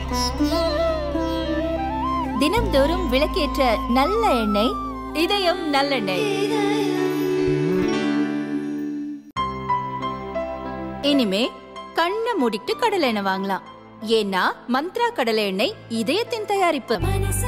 தினம்தோறும் விளக்கேற்ற நல்ல எண்ணெய் இதயம் நல்லெண்ணெய் இனிமே கண்ணை மூடிட்டு கடலை எண்ணெய் வாங்கலாம் ஏன்னா மந்த்ரா கடலை எண்ணெய் இதயத்தின் தயாரிப்பு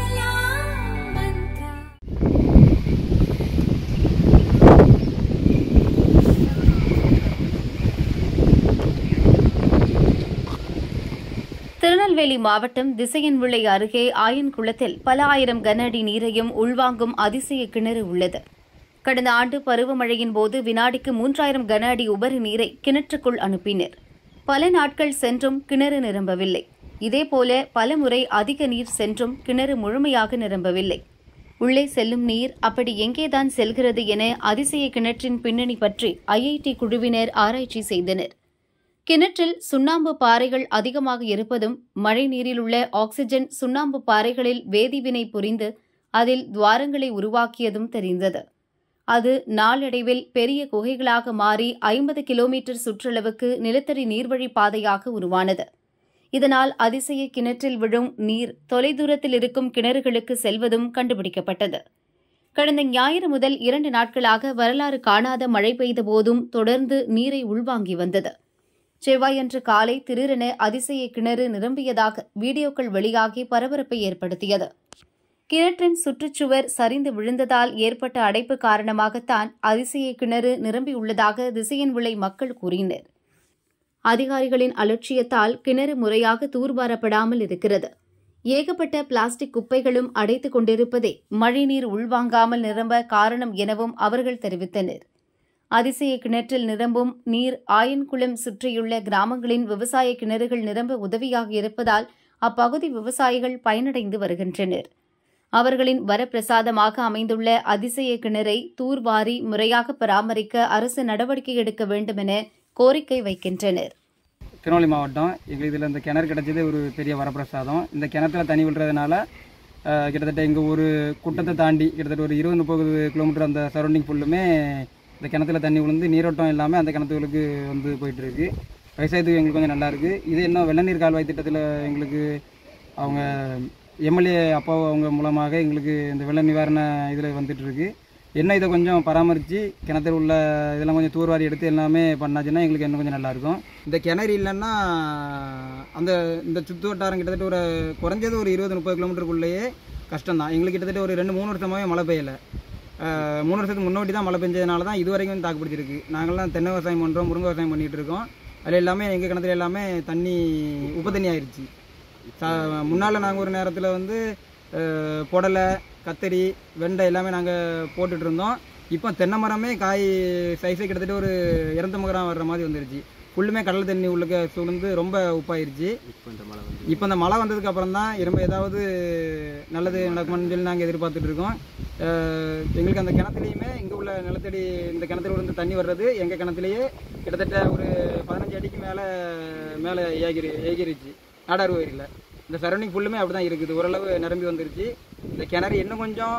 திருநெல்வேலி மாவட்டம் திசையன்விளை அருகே ஆயன்குளத்தில் பல ஆயிரம் கன அடி நீரையும் உள்வாங்கும் அதிசய கிணறு உள்ளது கடந்த ஆண்டு பருவமழையின் போது வினாடிக்கு மூன்றாயிரம் கன அடி உபரி நீரை கிணற்றுக்குள் அனுப்பினர் பல நாட்கள் சென்றும் கிணறு நிரம்பவில்லை இதேபோல பல முறை அதிக நீர் சென்றும் கிணறு முழுமையாக நிரம்பவில்லை உள்ளே செல்லும் நீர் அப்படி எங்கேதான் செல்கிறது என அதிசய கிணற்றின் பின்னணி பற்றி ஐஐடி குழுவினர் ஆராய்ச்சி செய்தனர் கிணற்றில் சுண்ணாம்பு பாறைகள் அதிகமாக இருப்பதும் மழை நீரில் உள்ள ஆக்சிஜன் சுண்ணாம்பு பாறைகளில் வேதிவினை புரிந்து அதில் துவாரங்களை உருவாக்கியதும் தெரிந்தது அது நாளடைவில் பெரிய குகைகளாக மாறி ஐம்பது கிலோமீட்டர் சுற்றளவுக்கு நிலத்தடி நீர்வழி பாதையாக உருவானது இதனால் அதிசய கிணற்றில் விழும் நீர் தொலைதூரத்தில் இருக்கும் கிணறுகளுக்கு செல்வதும் கண்டுபிடிக்கப்பட்டது கடந்த ஞாயிறு முதல் இரண்டு நாட்களாக வரலாறு காணாத மழை பெய்த போதும் தொடர்ந்து நீரை உள்வாங்கி வந்தது செவ்வாயன்று காலை திடீரென அதிசய கிணறு நிரம்பியதாக வீடியோக்கள் வெளியாகி பரபரப்பை ஏற்படுத்தியது கிணற்றின் சுற்றுச்சுவர் சரிந்து விழுந்ததால் ஏற்பட்ட அடைப்பு காரணமாகத்தான் அதிசய கிணறு நிரம்பியுள்ளதாக திசையன் விளை மக்கள் கூறினர் அதிகாரிகளின் அலட்சியத்தால் கிணறு முறையாக தூர்வாரப்படாமல் இருக்கிறது ஏகப்பட்ட பிளாஸ்டிக் குப்பைகளும் அடைத்துக் கொண்டிருப்பதே மழைநீர் உள்வாங்காமல் நிரம்ப காரணம் எனவும் அவர்கள் தெரிவித்தனர் அதிசய கிணற்றில் நிரம்பும் நீர் ஆயன்குளம் சுற்றியுள்ள கிராமங்களின் விவசாய கிணறுகள் நிரம்ப உதவியாக இருப்பதால் அப்பகுதி விவசாயிகள் பயனடைந்து வருகின்றனர் அவர்களின் வரப்பிரசாதமாக அமைந்துள்ள அதிசய கிணறை தூர்வாரி முறையாக பராமரிக்க அரசு நடவடிக்கை எடுக்க வேண்டும் என கோரிக்கை வைக்கின்றனர் திருநெல்வேலி மாவட்டம் எங்களுக்கு இதில் இந்த கிணறு கிடச்சது ஒரு பெரிய வரப்பிரசாதம் இந்த கிணத்துல தண்ணி விழுறதுனால அஹ், கிட்டத்தட்ட எங்கள் ஒரு குட்டத்தை தாண்டி கிட்டத்தட்ட ஒரு இருபது முப்பது கிலோமீட்டர் அந்த சரௌண்டிங் ஃபுல்லுமே இந்த கிணத்துல தண்ணி விழுந்து நீரோட்டம் எல்லாமே அந்த கிணத்துகளுக்கு வந்து போயிட்டு இருக்கு விவசாயத்துக்கு எங்களுக்கு கொஞ்சம் நல்லா இருக்கு இது இன்னும் வெள்ள நீர் கால்வாய் திட்டத்தில் எங்களுக்கு அவங்க எம்எல்ஏ அப்பா அவங்க மூலமாக எங்களுக்கு இந்த வெள்ள நிவாரண இதில் வந்துட்டு இருக்கு என்ன இதை கொஞ்சம் பராமரித்து கிணத்துல உள்ள இதெல்லாம் கொஞ்சம் தூர்வாரி எடுத்து எல்லாமே பண்ணாச்சுன்னா எங்களுக்கு இன்னும் கொஞ்சம் நல்லா இருக்கும் இந்த கிணறு இல்லைன்னா அந்த இந்த சுற்று வட்டாரம் கிட்டத்தட்ட ஒரு குறைஞ்சது ஒரு இருபது முப்பது கிலோமீட்டருக்குள்ளேயே கஷ்டம்தான் எங்களுக்கு கிட்டத்தட்ட ஒரு ரெண்டு மூணு வருஷமாகவே மழை பெய்யலை அஹ், மூணு வருஷத்துக்கு முன்னாடி தான் மழை பெஞ்சதுனால தான் இது வரைக்கும் தாக்கு பிடிச்சிருக்கு நாங்கள்லாம் தென்னை விவசாயம் பண்ணுறோம் முருங்கை விவசாயம் பண்ணிகிட்டு இருக்கோம் அதில் எல்லாமே எங்கள் கிணத்துல எல்லாமே தண்ணி உப்பு தண்ணி ஆயிடுச்சு முன்னால் நாங்கள் ஒரு நேரத்தில் வந்து அஹ், புடலை கத்தரி வெண்டை எல்லாமே நாங்கள் போட்டுட்டு இருந்தோம் இப்போ தென்னை மரமே காய் சைஸே கிட்டத்தட்ட ஒரு இரநூத்தம்பது கிராம் வர்ற மாதிரி வந்துருச்சு ஃபுல்லுமே கடல் தண்ணி உள்ளுக்க சுழ்ந்து ரொம்ப உப்பாயிருச்சு இப்போ இந்த மழை வந்ததுக்கு அப்புறம் தான் ரொம்ப ஏதாவது நல்லது நடக்கும்னு சொல்லி நாங்கள் எதிர்பார்த்துட்டு இருக்கோம் அஹ், எங்களுக்கு அந்த கிணத்துலையுமே இங்கே உள்ள நிலத்தடி இந்த கிணத்துல இருந்து தண்ணி வர்றது எங்கள் கிணத்துலையே கிட்டத்தட்ட ஒரு பதினஞ்சு அடிக்கு மேலே மேலே ஏகிரி ஏகிருச்சு நாடார் கோயிலில் இந்த சரௌண்டிங் ஃபுல்லுமே அப்படி தான் இருக்குது ஓரளவு நிரம்பி வந்துருச்சு இந்த கிணறு இன்னும் கொஞ்சம்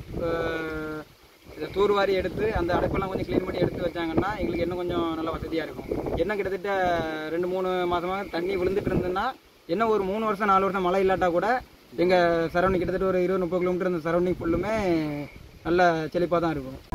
அஹ், இதை தூர்வாரி எடுத்து அந்த அடைப்பெல்லாம் கொஞ்சம் க்ளீன் பண்ணி எடுத்து வச்சாங்கன்னா எங்களுக்கு இன்னும் கொஞ்சம் நல்ல வசதியாக இருக்கும் என்ன கிட்டத்தட்ட ரெண்டு மூணு மாதமாக தண்ணி விழுந்துட்டு இருந்ததுன்னா என்ன ஒரு மூணு வருஷம் நாலு வருஷம் மழை இல்லாட்டா கூட எங்கள் சரௌண்டிங் கிட்டத்தட்ட ஒரு இருபது முப்பது கிலோமீட்டர் இந்த சரௌண்டிங் ஃபுல்லுமே நல்ல செழிப்பாக தான் இருக்கும்